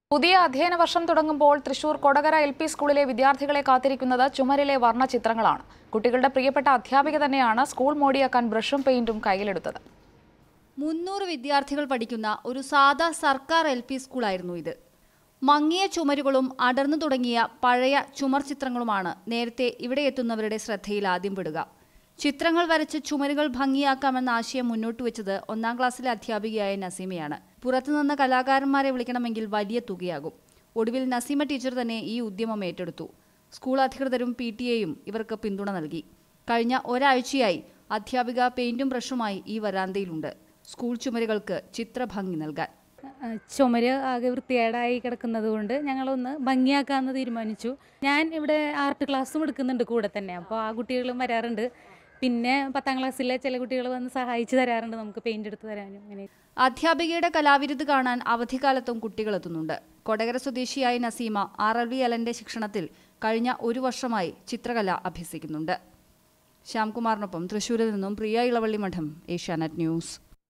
പുതിയ അധ്യയന വർഷം തുടങ്ങുമ്പോൾ തൃശൂർ കൊടകര എൽ പി സ്കൂളിലെ വിദ്യാർത്ഥികളെ കാത്തിരിക്കുന്നത് ചുമരിലെ വർണ്ണചിത്രങ്ങളാണ് കുട്ടികളുടെ പ്രിയപ്പെട്ട അധ്യാപിക തന്നെയാണ് സ്കൂൾ മോടിയാക്കാൻ ബ്രഷും പെയിന്റും കയ്യിലെടുത്തത് മുന്നൂറ് വിദ്യാർത്ഥികൾ പഠിക്കുന്ന ഒരു സാധാ സർക്കാർ എൽ പി സ്കൂളായിരുന്നു ഇത് മങ്ങിയ ചുമരുകളും അടർന്നു തുടങ്ങിയ പഴയ ചുമർ ചിത്രങ്ങളുമാണ് നേരത്തെ ഇവിടെ എത്തുന്നവരുടെ ശ്രദ്ധയിൽ ആദ്യം പെടുക ചിത്രങ്ങൾ വരച്ച് ചുമരുകൾ ഭംഗിയാക്കാമെന്ന ആശയം മുന്നോട്ട് വെച്ചത് ഒന്നാം ക്ലാസ്സിലെ അധ്യാപികയായ നസീമയാണ് പുറത്തുനിന്ന് കലാകാരന്മാരെ വിളിക്കണമെങ്കിൽ വലിയ തുകയാകും ഒടുവിൽ നസീമ ടീച്ചർ തന്നെ ഈ ഉദ്യമം ഏറ്റെടുത്തു സ്കൂൾ അധികൃതരും പി ടി എയും ഇവർക്ക് പിന്തുണ നൽകി കഴിഞ്ഞ ഒരാഴ്ചയായി അധ്യാപിക പെയിന്റും ബ്രഷുമായി ഈ വരാന്തയിലുണ്ട് സ്കൂൾ ചുമരുകൾക്ക് ചിത്രഭംഗി നൽകാൻ ആ, ചുമര് ആകെ വൃത്തികേടായി കിടക്കുന്നത് കൊണ്ട് ഞങ്ങളൊന്ന് ഭംഗിയാക്കാമെന്ന് തീരുമാനിച്ചു ഞാൻ ഇവിടെ ആർട്ട് ക്ലാസ്സും എടുക്കുന്നുണ്ട് കൂടെ തന്നെ അപ്പോൾ ആ കുട്ടികളും വരാറുണ്ട് പിന്നെ പത്താം ക്ലാസ്സിലെ ചില കുട്ടികൾ വന്ന് സഹായിച്ചു തരാറുണ്ട് നമുക്ക് പെയിന്റ് എടുത്ത് തരാനും അങ്ങനെ അധ്യാപികയുടെ കലാവിരുത് കാണാൻ അവധിക്കാലത്തും കുട്ടികൾ എത്തുന്നുണ്ട് കൊടകര സ്വദേശിയായ നസീമ ആർ എൽ വി അലന്റെ ശിക്ഷണത്തിൽ കഴിഞ്ഞ ഒരു വർഷമായി ചിത്രകല അഭ്യസിക്കുന്നുണ്ട് ശ്യാംകുമാറിനൊപ്പം തൃശൂരിൽ നിന്നും പ്രിയ ഇളവള്ളി മഠം ഏഷ്യാനെറ്റ് ന്യൂസ്